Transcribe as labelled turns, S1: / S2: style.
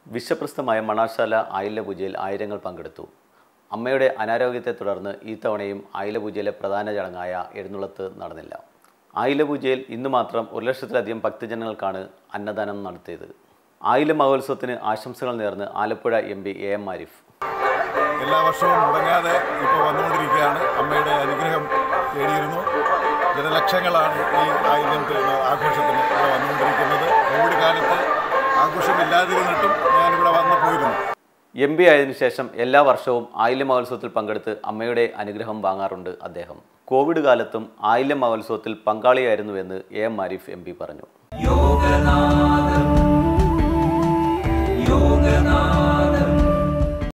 S1: വിശ്വപ്രസിദ്ധമായ മണാശാല ആയില്യപൂജയിൽ ആയിരങ്ങൾ പങ്കെടുത്തു അമ്മയുടെ അനാരോഗ്യത്തെ തുടർന്ന് ഈ തവണയും ആയില്യപൂജയിലെ പ്രധാന ചടങ്ങായ എഴുന്നള്ളത്ത് നടന്നില്ല ആയില്യപൂജയിൽ ഇന്ന് മാത്രം ഒരു ലക്ഷത്തിലധികം ഭക്തജനങ്ങൾക്കാണ് അന്നദാനം നടത്തിയത് ആയില്യ മഹോത്സവത്തിന് ആശംസകൾ നേർന്ന് Alappuzha M P A M Arif
S2: എല്ലാ വർഷവും മുടങ്ങാതെ ഇപ്പോൾ വന്നുകൊണ്ടിരിക്കുകയാണ് അമ്മയുടെ അനുഗ്രഹം തേടിയിരുന്നു ജനലക്ഷങ്ങളാണ് ഈ ആയിരം ആഘോഷത്തിന് ഇവിടെ വന്നുകൊണ്ടിരിക്കുന്നത് കോവിഡ് കാലത്ത് ആഘോഷമില്ലാതിരുന്നിട്ടും ഞാനിവിടെ വന്നു പോയിരുന്നു
S1: എം പി ആയതിനു ശേഷം എല്ലാ വർഷവും ആയില്യ മഹോത്സവത്തിൽ പങ്കെടുത്ത് അമ്മയുടെ അനുഗ്രഹം വാങ്ങാറുണ്ട് അദ്ദേഹം കോവിഡ് കാലത്തും ആയില്യ മഹോത്സവത്തിൽ പങ്കാളിയായിരുന്നുവെന്ന് A M Arif M P പറഞ്ഞു
S3: യോഗനാ